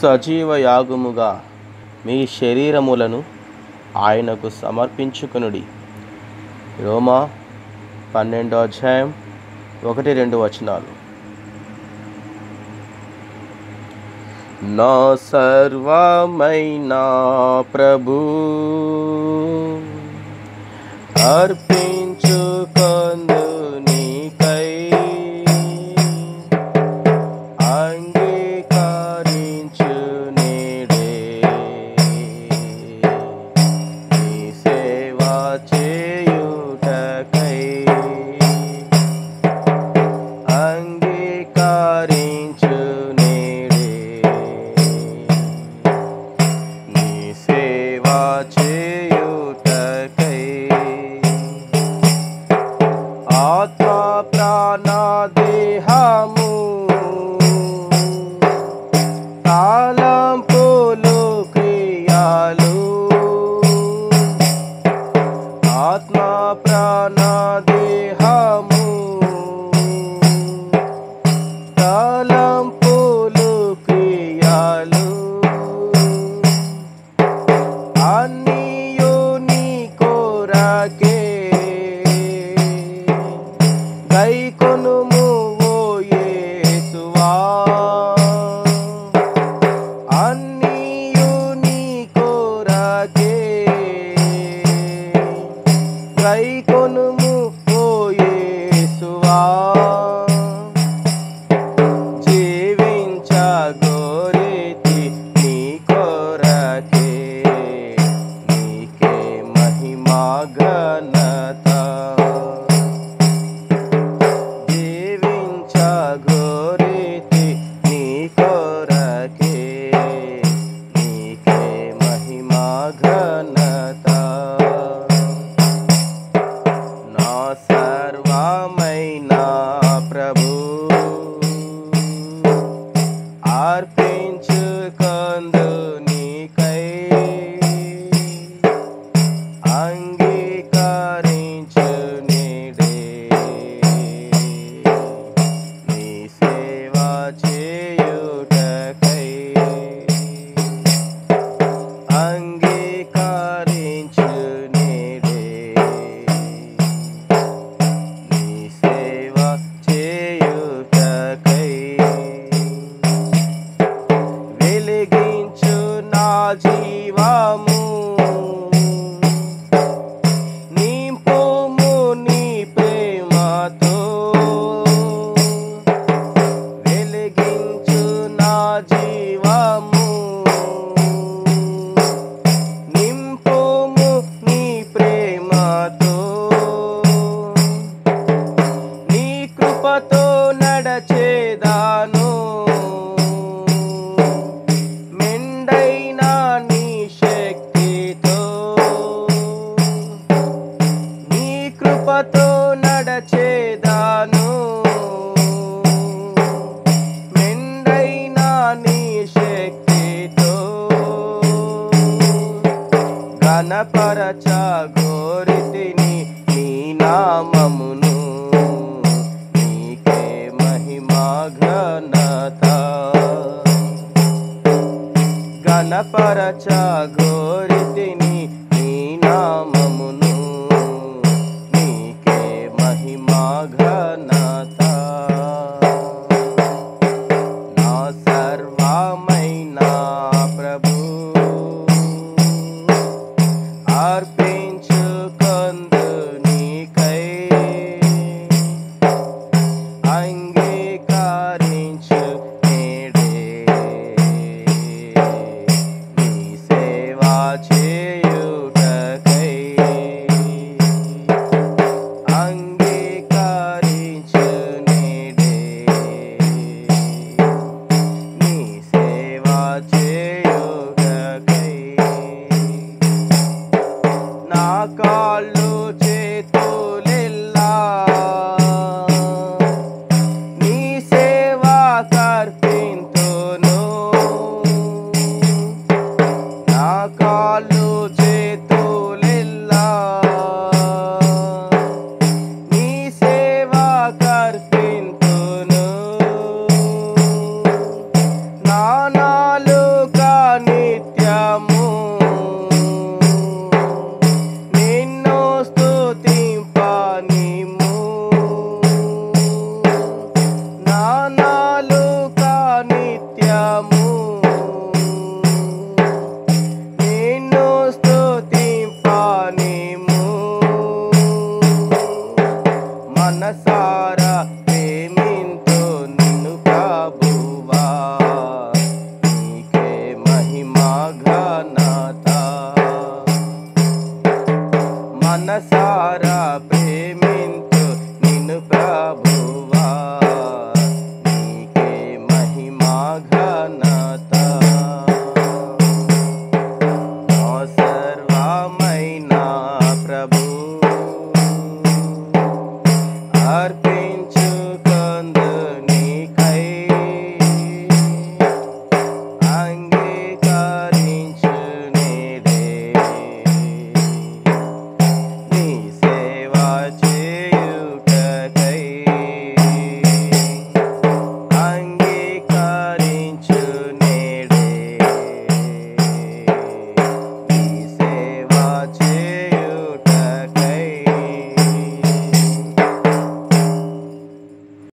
సజీవ యాగముగా మీ శరీరములను ఆయనకు సమర్పించుకునుడి రోమా పన్నెండో అధ్యాయం ఒకటి రెండు వచనాలు నా సర్వమైన ప్రభు అర్పించుకొందు నీకై అంగీకరించు నేడే నీ సేవ చేయుటకై అంగీకరించు నేడే నీ సేవ చేయుటకై ఆత్మ ప్రాణ దేహము తాళంపులు క్రియాలు ఆత్మ ప్రాణ దేహము తాళంపులు క్రియాలు అన్నియు నీ కోరకే గైకొనుము ఓ యేసువా అన్నియు నీ కోరకే గైకొనుము ఓ యేసువా జీవించగోరితి నీ కొరకే నీకే మహిమా ఘనత జీవించగోరితి నీ కొరకే నీకే మహిమా ఘనత నా సర్వమైన ప్రభు అర్పించుకొందు నీకై అంగీకరించు నీడే నీ సేవ చేయుటకై అంగీకరించు నీడే నీ సేవ చేయుటకై వెలిగించు నా జీవము నింపుము నీ ప్రేమతో వెలిగించు నా జీవము నింపుము నీ ప్రేమతో నీ కృపతో నడచేదాను మెండైన నీ శక్తితో నీ కృపతో నడచేదాను మెండైన నీ శక్తితో ఘనపరచ గోరితిని నీ నామమును నీకే మహిమా ఘనత ఘనపరచ గోరితిని